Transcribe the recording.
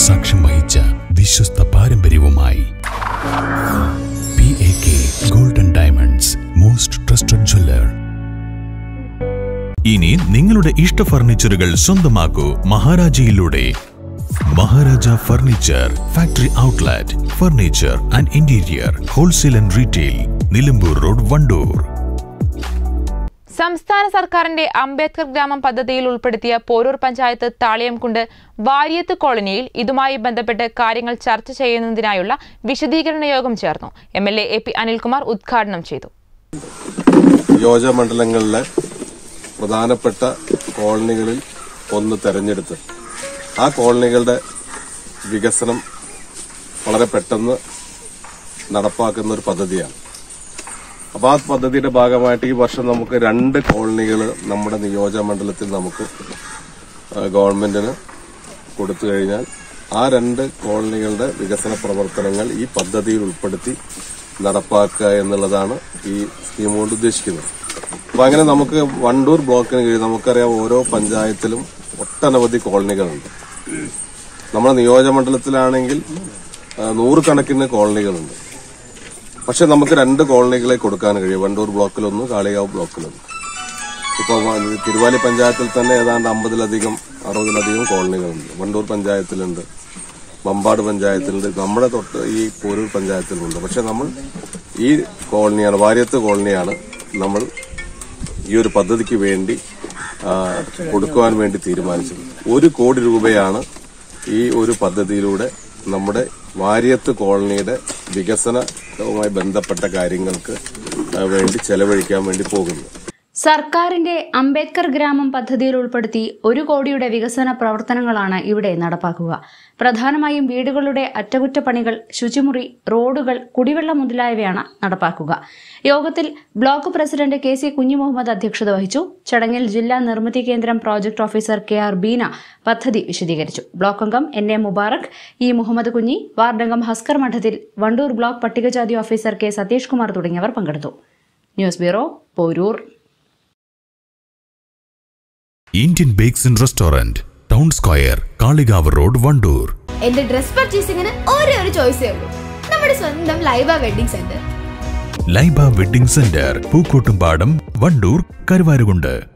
സാക്ഷ്യം വഹിച്ച വിശ്വസ്ത പാരമ്പര്യവുമായി P A K golden diamonds most trusted jeweller ഇനി നിങ്ങളുടെ ഇഷ്ട ഫർണിച്ചറുകൾ സ്വന്തമാക്കൂ മഹാരാജയിലൂടെ Maharaja furniture factory outlet furniture and interior wholesale and retail Nilambur road Wandoor സംസ്ഥാന സർക്കാരിന്റെ അംബേദ്കർ ഗ്രാമം പദ്ധതിയിൽ ഉൾപ്പെടുത്തിയ പോരൂർ പഞ്ചായത്ത് താളിയംകുണ്ട് വാര്യത്ത് കോളനിയിൽ ഇതുമായി ബന്ധപ്പെട്ട് കാര്യങ്ങൾ ചർച്ച ചെയ്യുന്നതിനായുള്ള വിശദീകരണ യോഗം ചേർന്നു M L A A P Anilkumar ഉദ്ഘാടനം ചെയ്തു നിയോജകമണ്ഡലങ്ങളിലെ പ്രധാനപ്പെട്ട കോളനികളിൽ ഒന്ന് തെരഞ്ഞെടുത്ത് ആ കോളനികളുടെ വികസനം വളരെ പെട്ടെന്ന് നടപ്പാക്കുന്ന ഒരു പദ്ധതിയാണ് അപ്പോൾ ആ പദ്ധതിയുടെ ഭാഗമായിട്ട് ഈ വർഷം നമുക്ക് രണ്ട് കോളനികൾ നമ്മുടെ നിയോജകമണ്ഡലത്തിൽ നമുക്ക് ആ, ഗവൺമെന്റിന് കൊടുത്തു കഴിഞ്ഞാൽ ആ രണ്ട് കോളനികളുടെ വികസന പ്രവർത്തനങ്ങൾ ഈ പദ്ധതിയിൽ ഉൾപ്പെടുത്തി നടപ്പാക്കുക എന്നുള്ളതാണ് ഈ സ്കീം കൊണ്ട് ഉദ്ദേശിക്കുന്നത് അപ്പൊ അങ്ങനെ നമുക്ക് വണ്ടൂർ ബ്ലോക്കിന് കീഴിൽ നമുക്കറിയാം ഓരോ പഞ്ചായത്തിലും ഒട്ടനവധി കോളനികളുണ്ട് നമ്മുടെ നിയോജകമണ്ഡലത്തിലാണെങ്കിൽ ആ, നൂറുകണക്കിന് കോളനികളുണ്ട് പക്ഷെ നമുക്ക് രണ്ട് കോളനികളെ കൊടുക്കാൻ കഴിയും വണ്ടൂർ ബ്ലോക്കിലൊന്ന് കാളികാവ് ബ്ലോക്കിലൊന്ന് ഇപ്പോൾ തിരുവാലി പഞ്ചായത്തിൽ തന്നെ ഏതാണ്ട് അമ്പതിലധികം അറുപതിലധികം കോളനികളുണ്ട് വണ്ടൂർ പഞ്ചായത്തിലുണ്ട് മമ്പാട് പഞ്ചായത്തിലുണ്ട് നമ്മുടെ തൊട്ട് ഈ പോരൂർ പഞ്ചായത്തിലുണ്ട് പക്ഷെ നമ്മൾ ഈ കോളനിയാണ് വാര്യത്ത് കോളനിയാണ് നമ്മൾ ഈ ഒരു പദ്ധതിക്ക് വേണ്ടി ആ, കൊടുക്കുവാൻ വേണ്ടി തീരുമാനിച്ചത് ഒരു കോടി രൂപയാണ് ഈ ഒരു പദ്ധതിയിലൂടെ നമ്മുടെ വാര്യത്ത് കോളനിയുടെ വികസനവുമായി ബന്ധപ്പെട്ട കാര്യങ്ങൾക്ക് ആ, വേണ്ടി ചെലവഴിക്കാൻ വേണ്ടി പോകുന്നത് സർക്കാരിന്റെ അംബേദ്കർ ഗ്രാമം പദ്ധതിയിൽ ഉൾപ്പെടുത്തി ഒരു കോടിയുടെ വികസന പ്രവർത്തനങ്ങളാണ് ഇവിടെ നടപ്പാക്കുക പ്രധാനമായും വീടുകളുടെ അറ്റകുറ്റപ്പണികൾ ശുചിമുറി റോഡുകൾ കുടിവെള്ളം മുതലായവയാണ് നടപ്പാക്കുക യോഗത്തിൽ block president K C Kunjumuhammad അധ്യക്ഷത വഹിച്ചു ചടങ്ങിൽ ജില്ലാ നിർമ്മിതി കേന്ദ്രം project officer K R Beena പദ്ധതി വിശദീകരിച്ചു ബ്ലോക്ക് അംഗം N A Mubarak E Muhammad Kunji വാർഡംഗം ഹസ്കർ മഠത്തിൽ വണ്ടൂർ ബ്ലോക്ക് പട്ടികജാതി ഓഫീസർ കെ സതീഷ് കുമാർ തുടങ്ങിയവർ പങ്കെടുത്തു news bureau Poroor Indian bakes and restaurant town square Kalikavu road Wandoor എന്റെ ഡ്രസ് പർച്ചേസിംഗിന് ഒരേ ഒരു ചോയ്സേ ഉള്ളൂ നമ്മുടെ സ്വന്തം Laiba wedding centre Laiba wedding centre Pookkottumpadam Wandoor Karuvarakundu